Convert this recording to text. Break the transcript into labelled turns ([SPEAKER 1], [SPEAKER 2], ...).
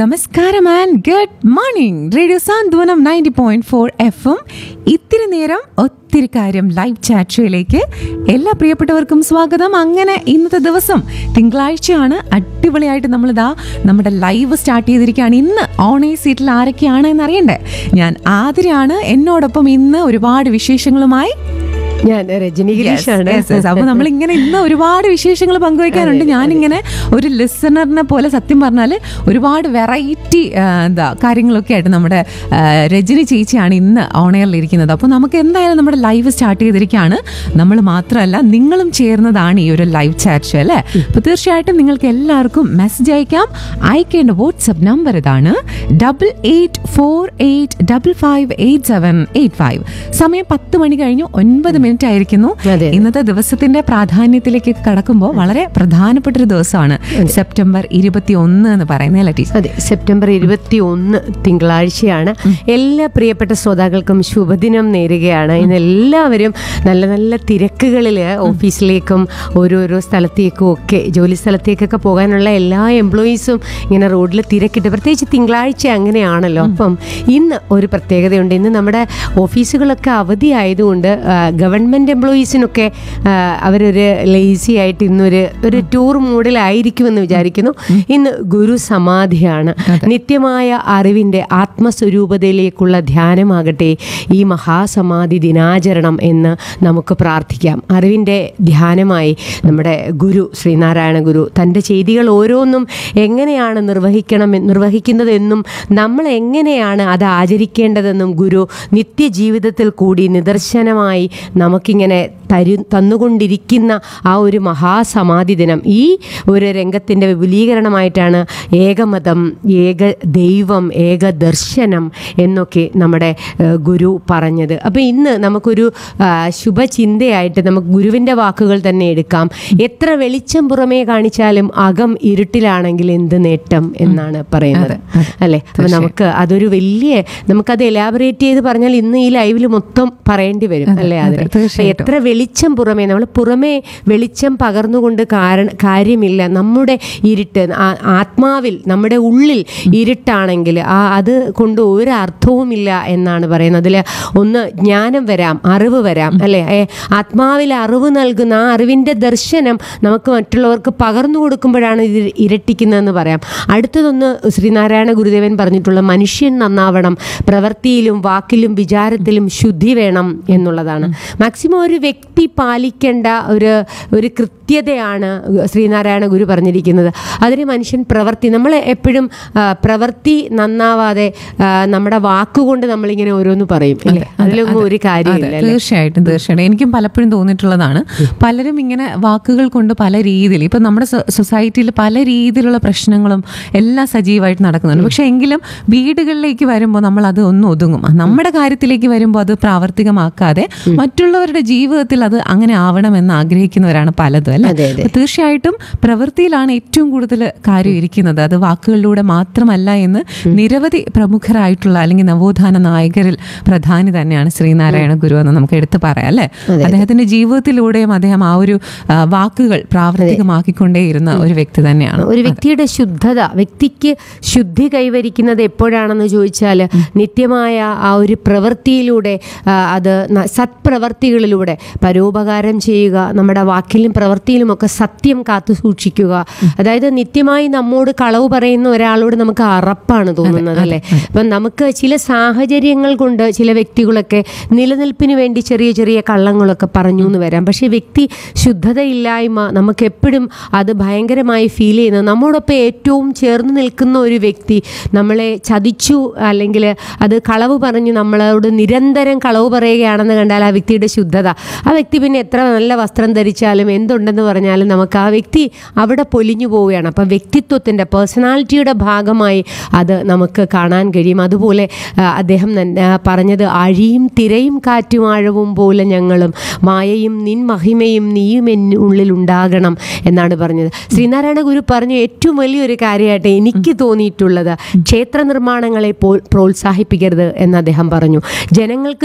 [SPEAKER 1] നമസ്കാരം and good morning radio Santhwanam ninety point four F M ഇത്തിരി നേരം ഒത്തിരി കാര്യം ലൈവ് ചാറ്റ് ഷോയിലേക്ക് എല്ലാ പ്രിയപ്പെട്ടവർക്കും സ്വാഗതം അങ്ങനെ ഇന്നത്തെ ദിവസം തിങ്കളാഴ്ചയാണ് അടിപൊളിയായിട്ട് നമ്മളിതാ നമ്മുടെ ലൈവ് സ്റ്റാർട്ട് ചെയ്തിരിക്കുകയാണ് ഇന്ന് ഓൺ എ സീറ്റിൽ ആരൊക്കെയാണ് എന്ന് അറിയണ്ടേ ഞാൻ ആതിരയാണ് എന്നോടൊപ്പം ഇന്ന് ഒരുപാട് വിശേഷങ്ങളുമായി
[SPEAKER 2] ഞാൻ രജനി ഗിരീഷാണ്
[SPEAKER 1] അപ്പൊ നമ്മൾ ഇങ്ങനെ ഇന്ന് ഒരുപാട് വിശേഷങ്ങൾ പങ്കുവയ്ക്കാനുണ്ട് ഞാനിങ്ങനെ ഒരു ലിസണറിനെ പോലെ സത്യം പറഞ്ഞാൽ ഒരുപാട് വെറൈറ്റി എന്താ കാര്യങ്ങളൊക്കെ ആയിട്ട് നമ്മുടെ ആ, രജനി ചേച്ചിയാണ് ഇന്ന് ഓണയറിൽ ഇരിക്കുന്നത് അപ്പോൾ നമുക്ക് എന്തായാലും നമ്മുടെ ലൈവ് സ്റ്റാർട്ട് ചെയ്തിരിക്കുകയാണ് നമ്മൾ മാത്രമല്ല നിങ്ങളും ചേർന്നതാണ് ഈ ഒരു ലൈവ് ചാറ്റ് ഷോ അല്ലേ അപ്പോൾ തീർച്ചയായിട്ടും നിങ്ങൾക്ക് എല്ലാവർക്കും മെസ്സേജ് അയക്കാം അയക്കേണ്ട വാട്സപ്പ് നമ്പർ ഇതാണ് double eight four eight double five eight seven eight five സമയം പത്ത് മണി കഴിഞ്ഞു ഒൻപത് മിനിറ്റ് ആയിരിക്കുന്നു
[SPEAKER 2] അതെ.
[SPEAKER 1] ഇന്നത്തെ ദിവസത്തിന്റെ പ്രാധാന്യത്തിലേക്ക് കടക്കുമ്പോൾ വളരെ പ്രധാനപ്പെട്ട ഒരു ദിവസമാണ് സെപ്റ്റംബർ ഇരുപത്തി ഒന്ന് എന്ന് പറയുന്നത് ടീച്ചർ
[SPEAKER 2] അതെ സെപ്റ്റംബർ ഇരുപത്തി ഒന്ന് തിങ്കളാഴ്ചയാണ് എല്ലാ പ്രിയപ്പെട്ട ശ്രോതാക്കൾക്കും ശുഭദിനം നേരുകയാണ് ഇന്ന് എല്ലാവരും നല്ല നല്ല തിരക്കുകളിൽ ഓഫീസിലേക്കും ഓരോരോ സ്ഥലത്തേക്കും ഒക്കെ ജോലി സ്ഥലത്തേക്കൊക്കെ പോകാനുള്ള എല്ലാ എംപ്ലോയീസും ഇങ്ങനെ റോഡിൽ തിരക്കിട്ട് പ്രത്യേകിച്ച് തിങ്കളാഴ്ച അങ്ങനെയാണല്ലോ അപ്പം ഇന്ന് ഒരു പ്രത്യേകതയുണ്ട് ഇന്ന് നമ്മുടെ ഓഫീസുകളൊക്കെ അവധി ആയതുകൊണ്ട് ആ, ഗവൺമെൻറ് എംപ്ലോയീസിനൊക്കെ ആ, അവരൊരു ലേസി ആയിട്ട് ഇന്നൊരു ഒരു ടൂർ മൂഡിലായിരിക്കുമെന്ന് വിചാരിക്കുന്നു ഇന്ന് ഗുരു സമാധിയാണ് നിത്യമായ അറിവിൻ്റെ ആത്മസ്വരൂപതയിലേക്കുള്ള ധ്യാനമാകട്ടെ ഈ മഹാസമാധി ദിനാചരണം എന്ന് നമുക്ക് പ്രാർത്ഥിക്കാം അറിവിൻ്റെ ധ്യാനമായി നമ്മുടെ ഗുരു ശ്രീനാരായണ ഗുരു തൻ്റെ ചെയ്തികൾ ഓരോന്നും എങ്ങനെയാണ് നിർവഹിക്കണം നിർവഹിക്കുന്നതെന്നും നമ്മൾ എങ്ങനെയാണ് അത് ആചരിക്കേണ്ടതെന്നും ഗുരു നിത്യജീവിതത്തിൽ കൂടി നിദർശനമായി നമുക്കിങ്ങനെ തരു തന്നുകൊണ്ടിരിക്കുന്ന ആ ഒരു മഹാസമാധി ദിനം ഈ ഒരു രംഗത്തിൻ്റെ വിപുലീകരണമായിട്ടാണ് ഏകമതം ഏക ദൈവം ഏക ദർശനം എന്നൊക്കെ നമ്മുടെ ഏഹ്, ഗുരു പറഞ്ഞത് അപ്പോൾ ഇന്ന് നമുക്കൊരു ആ, ശുഭചിന്തയായിട്ട് നമുക്ക് ഗുരുവിൻ്റെ വാക്കുകൾ തന്നെ എടുക്കാം എത്ര വെളിച്ചം പുറമേ കാണിച്ചാലും അകം ഇരുട്ടിലാണെങ്കിൽ എന്ത് നേട്ടം എന്നാണ് പറയുന്നത് അല്ലേ അപ്പോൾ നമുക്ക് അതൊരു വലിയ നമുക്കത് എലാബറേറ്റ് ചെയ്ത് പറഞ്ഞാൽ ഇന്ന് ഈ ലൈവിൽ മൊത്തം പറയേണ്ടി വരും അല്ലേ
[SPEAKER 1] അതെ,
[SPEAKER 2] അതിന്
[SPEAKER 1] തീർച്ചയായിട്ടും.
[SPEAKER 2] എത്ര വെളിച്ചം പുറമേ നമ്മൾ പുറമേ വെളിച്ചം പകർന്നുകൊണ്ട് കാരണ കാര്യമില്ല നമ്മുടെ ഇരുട്ട് ആ- ആത്മാവിൽ നമ്മുടെ ഉള്ളിൽ ഇരുട്ടാണെങ്കിൽ ആ അത് കൊണ്ട് ഒരു അർത്ഥവുമില്ല എന്നാണ് പറയുന്നത് അതിൽ ഒന്ന് ജ്ഞാനം വരാം അറിവ് വരാം അല്ലേ ഏ, ആത്മാവിൽ അറിവ് നൽകുന്ന ആ അറിവിൻ്റെ ദർശനം നമുക്ക് മറ്റുള്ളവർക്ക് പകർന്നു കൊടുക്കുമ്പോഴാണ് ഇത് ഇരട്ടിക്കുന്നതെന്ന് പറയാം അടുത്തതൊന്ന് ശ്രീനാരായണ ഗുരുദേവൻ പറഞ്ഞിട്ടുള്ള മനുഷ്യൻ നന്നാവണം പ്രവൃത്തിയിലും വാക്കിലും വിചാരത്തിലും ശുദ്ധി വേണം എന്നുള്ളതാണ് മാക്സിമം ഒരു വ്യക്തി പാലിക്കേണ്ട ഒരു ഒരു കൃത്യതയാണ് ശ്രീനാരായണ ഗുരു പറഞ്ഞിരിക്കുന്നത് അതിന് മനുഷ്യൻ പ്രവൃത്തി നമ്മൾ എപ്പോഴും ആ, പ്രവൃത്തി നന്നാവാതെ ആ, നമ്മുടെ വാക്കുകൊണ്ട് നമ്മളിങ്ങനെ ഓരോന്ന് പറയും അല്ലേ അതിലൊന്നും ഒരു കാര്യമില്ല
[SPEAKER 1] അതെ,
[SPEAKER 2] അല്ലേ?
[SPEAKER 1] തീർച്ചയായിട്ടും തീർച്ചയായിട്ടും എനിക്കും പലപ്പോഴും തോന്നിയിട്ടുള്ളതാണ് പലരും ഇങ്ങനെ വാക്കുകൾ കൊണ്ട് പല രീതിയിൽ ഇപ്പൊ നമ്മുടെ സൊ- സൊസൈറ്റിയിൽ പല രീതിയിലുള്ള പ്രശ്നങ്ങളും എല്ലാം സജീവമായിട്ട് നടക്കുന്നുണ്ട് പക്ഷെ എങ്കിലും വീടുകളിലേക്ക് വരുമ്പോൾ നമ്മൾ അത് ഒന്ന് ഒതുങ്ങും നമ്മുടെ കാര്യത്തിലേക്ക് വരുമ്പോൾ അത് പ്രാവർത്തികമാക്കാതെ മറ്റുള്ളവരുടെ ജീവിതത്തിൽ അത് അങ്ങനെ ആവണമെന്ന് ആഗ്രഹിക്കുന്നവരാണ് പലതും അല്ലേ
[SPEAKER 2] അതെ, അതെ.
[SPEAKER 1] അപ്പൊ തീർച്ചയായിട്ടും പ്രവൃത്തിയിലാണ് ഏറ്റവും കൂടുതൽ കാര്യം ഇരിക്കുന്നത് അത് വാക്കുകളിലൂടെ മാത്രമല്ല എന്ന് നിരവധി പ്രമുഖരായിട്ടുള്ള അല്ലെങ്കിൽ നവോത്ഥാന നായകരിൽ പ്രധാനി തന്നെയാണ് ശ്രീനാരായണ ഗുരു എന്ന് നമുക്ക് എടുത്തു പറയാം അല്ലേ അദ്ദേഹത്തിന്റെ ജീവിതത്തിലൂടെയും അദ്ദേഹം ആ ഒരു ആ, വാക്കുകൾ പ്രാവർത്തികമാക്കിക്കൊണ്ടേയിരുന്ന ഒരു വ്യക്തി തന്നെയാണ്
[SPEAKER 2] ഒരു വ്യക്തിയുടെ ശുദ്ധത വ്യക്തിക്ക് ശുദ്ധി കൈവരിക്കുന്നത് എപ്പോഴാണെന്ന് ചോദിച്ചാൽ നിത്യമായ ആ ഒരു പ്രവൃത്തിയിലൂടെ ആ, അത് ന- സത്പ്രവർത്തികളിലൂടെ പരോപകാരം ചെയ്യുക നമ്മുടെ വാക്കിലും പ്രവൃത്തിയിലുമൊക്കെ സത്യം കാത്തു സൂക്ഷിക്കുക അതായത് നിത്യമായി നമ്മോട് കളവ് പറയുന്ന ഒരാളോട് നമുക്ക് അറപ്പാണ് തോന്നുന്നത് അല്ലേ അപ്പം നമുക്ക് ചില സാഹചര്യങ്ങൾ കൊണ്ട് ചില വ്യക്തികളൊക്കെ നിലനിൽപ്പിന് വേണ്ടി ചെറിയ ചെറിയ കള്ളങ്ങളൊക്കെ പറഞ്ഞു എന്ന് വരാം പക്ഷേ വ്യക്തി ശുദ്ധതയില്ലായ്മ നമുക്ക് എപ്പോഴും അത് ഭയങ്കരമായി ഫീൽ ചെയ്യുന്നത് നമ്മോടൊപ്പം ഏറ്റവും ചേർന്ന് നിൽക്കുന്ന ഒരു വ്യക്തി നമ്മളെ ചതിച്ചു അല്ലെങ്കിൽ അത് കളവ് പറഞ്ഞ് നമ്മളോട് നിരന്തരം കളവ് പറയുകയാണെന്ന് കണ്ടാൽ ആ വ്യക്തിയുടെ ശുദ്ധത ആ വ്യക്തി പിന്നെ എത്ര നല്ല വസ്ത്രം ധരിച്ചാലും എന്തുണ്ടെന്ന് പറഞ്ഞാലും നമുക്ക് ആ വ്യക്തി അവിടെ പൊലിഞ്ഞു പോവുകയാണ് അപ്പം വ്യക്തിത്വത്തിൻ്റെ പേഴ്സണാലിറ്റിയുടെ ഭാഗമായി അത് നമുക്ക് കാണാൻ കഴിയും അതുപോലെ ആ, അദ്ദേഹം നൻ- ആ, പറഞ്ഞത് അഴിയും തിരയും കാറ്റും ആഴവും പോലെ ഞങ്ങളും മായയും നിൻ മഹിമയും നീയും എന്നുള്ളിൽ ഉണ്ടാകണം എന്നാണ് പറഞ്ഞത് ശ്രീനാരായണ ഗുരു പറഞ്ഞ ഏറ്റവും വലിയൊരു കാര്യമായിട്ട് എനിക്ക് തോന്നിയിട്ടുള്ളത് ക്ഷേത്ര നിർമ്മാണങ്ങളെ പോ- പ്രോത്സാഹിപ്പിക്കരുത് എന്ന് അദ്ദേഹം പറഞ്ഞു ജനങ്ങൾക്ക്